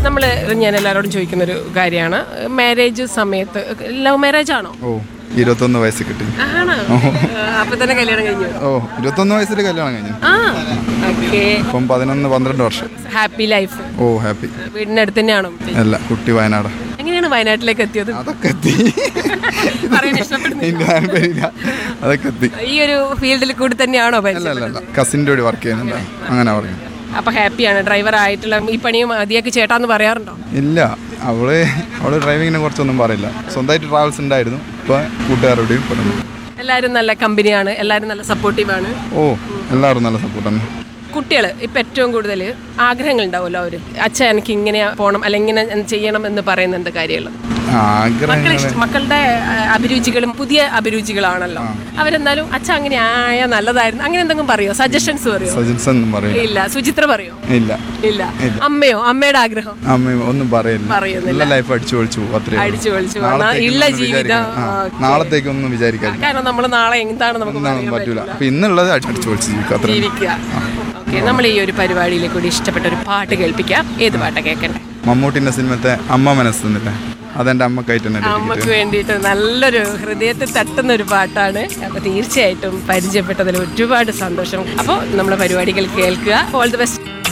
നമ്മൾ ഞാൻ എല്ലാവരോടും ചോദിക്കുന്നൊരു കാര്യമാണ് മാരേജ് സമയത്ത് ലവ് മാരേജ് ആണോ ഓ ഇരുപത്തൊന്ന് വയസ്സ് കിട്ടി ആണോ അപ്പൊ തന്നെ കല്യാണം കഴിഞ്ഞു ഓ ഇരുപത്തൊന്ന് വയസ്സിൽ കല്യാണം കഴിഞ്ഞു ആ ഓക്കെ ഇപ്പം പതിനൊന്ന് പന്ത്രണ്ട് വർഷം ഹാപ്പി ലൈഫ് ഓ ഹാപ്പി വീടിനടുത്ത് തന്നെയാണോ അല്ല കുട്ടി വയനാട് എങ്ങനെയാണ് വയനാട്ടിലേക്ക് എത്തിയത് അതൊക്കെ എത്തി പറയാൻ ഇഷ്ടപ്പെടുന്നില്ല. എനിക്ക് താല്പര്യമില്ല അതൊക്കെ എത്തി ഈ ഒരു ഫീൽഡിൽ കൂടി തന്നെയാണോ അല്ല അല്ല പരിചയപ്പെട്ടത് അല്ല കസിൻ്റെ കൂടി വർക്ക് ചെയ്യുന്നുണ്ട് അങ്ങനെ പറഞ്ഞു അപ്പൊ ഹാപ്പിയാണ് ഡ്രൈവർ ആയിട്ടുള്ള ഈ പണിയും മതിയാക്കി ചേട്ടാന്ന് പറയാറുണ്ടോ ഇല്ല അവള് അവള് ഡ്രൈവിങ്ങിനെ കുറിച്ചൊന്നും പറയില്ല സ്വന്തമായിട്ട് ട്രാവൽസ് ഉണ്ടായിരുന്നു ഇപ്പൊ കൂട്ടുകാരോടെയും പറഞ്ഞു എല്ലാവരും നല്ല കമ്പനിയാണ് എല്ലാവരും നല്ല സപ്പോർട്ടീവാണ് ഓ എല്ലാവരും നല്ല സപ്പോർട്ടാണ് കുട്ടികൾ ഇപ്പം ഏറ്റവും കൂടുതൽ ആഗ്രഹങ്ങൾ ഉണ്ടാവുമല്ലോ അവർ അച്ഛൻ എനിക്ക് ഇങ്ങനെ പോകണം അല്ലെങ്കിൽ ഇങ്ങനെ ചെയ്യണം എന്ന് പറയുന്ന എന്ത് കാര്യമുള്ളത് മക്കളെ ആഗ്രഹങ്ങൾ ഇഷ്ട- മക്കളുടെ ആ, അഭിരുചികളും പുതിയ അഭിരുചികളാണല്ലോ അവരെന്നാലും അച്ഛൻ അങ്ങനെ ആയ നല്ലതായിരുന്നു അങ്ങനെ എന്തെങ്കിലും പറയോ സജഷൻസ് പറയോ സജൻസ് ഒന്നും പറയില്ല ഇല്ല സുചിത്ര പറയോ ഇല്ല ഇല്ല അമ്മയോ അമ്മയുടെ ആഗ്രഹം അമ്മ ഒന്നും പറയില്ല പറയുന്നില്ല. നല്ല ലൈഫ് അടിച്ചു പൊളിച്ചു പോകും അത്രേ ഉള്ളൂ. അടിച്ചു പൊളിച്ചു നാളത്തേക്ക് ഉള്ള ഒന്നും ജീവിതം വിചാരിക്കാൻ- ആ, ഓക്കേ. നാളത്തേക്കൊന്നും വിചാരിക്കാൻ കാരണം നമ്മൾ നാളെ എന്താണ് നമുക്ക് ഒന്നും പറയാൻ പറ്റൂല പറ്റില്ല. അപ്പൊ ഇന്നുള്ളത് അടിച്ചു പൊളിച്ച് ജീവിക്കുക അത്ര ജീവിക്കുക ഓക്കെ നമ്മൾ ഈ ഒരു പരിപാടിയിലെ കൂടി ഇഷ്ടപ്പെട്ട ഒരു പാട്ട് കേൾപ്പിക്കാം ഏത് പാട്ടാ കേൾക്കണ്ടേ മമ്മൂട്ടിന്റെ സിനിമത്തെ അമ്മ മനസ്സെന്നില്ലേ അതെന്റെ അമ്മക്കായിട്ട് തന്നെ അമ്മക്ക് dedicated. വേണ്ടിയിട്ട് നല്ലൊരു ഹൃദയത്തിൽ തട്ടുന്ന ഒരു പാട്ടാണ് അപ്പൊ തീർച്ചയായിട്ടും പരിചയപ്പെട്ടതിൽ ഒരുപാട് സന്തോഷം അപ്പോൾ നമ്മുടെ പരിപാടികൾ കേൾക്കുക ഓൾ ദി ബെസ്റ്റ്